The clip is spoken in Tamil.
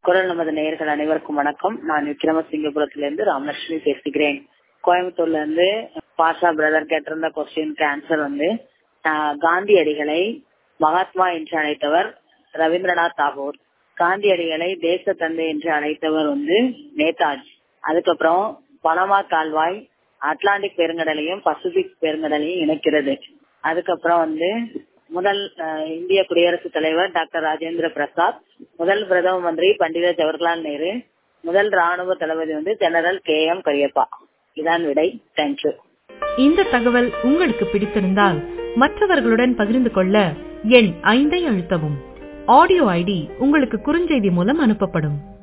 குரல் நமது நேயர்கள் அனைவருக்கும் வணக்கம் நான் விக்ரமசிங்கபுரத்திலிருந்து ராமலட்சுமி பேசுகிறேன் கோயம்புத்தூர்ல இருந்து பாஷா பிரதர் கேட்டிருந்த கொஸ்டினுக்கு ஆன்சர் வந்து ஆஹ், காந்தியடிகளை மகாத்மா என்று அழைத்தவர் ரவீந்திரநாத் தாகூர் காந்தியடிகளை தேச தந்தை என்று அழைத்தவர் வந்து நேதாஜி அதுக்கப்புறம் பனமா கால்வாய் அட்லாண்டிக் பெருங்கடலையும் பசிபிக் பெருங்கடலையும் இணைக்கிறது அதுக்கப்புறம் வந்து முதல் அஹ், இந்திய குடியரசுத் தலைவர் டாக்டர் ராஜேந்திர பிரசாத் முதல் பிரதம மந்திரி பண்டித ஜவஹர்லால் நேரு முதல் ராணுவ தளபதி வந்து ஜெனரல் கே எம் கரியப்பா இதான் விடை தேங்க்யூ இந்த தகவல் உங்களுக்கு பிடித்திருந்தால் மற்றவர்களுடன் பகிர்ந்து கொள்ள எண் ஐந்தை அழுத்தவும் ஆடியோ ஐடி உங்களுக்கு குறுஞ்செய்தி மூலம் அனுப்பப்படும்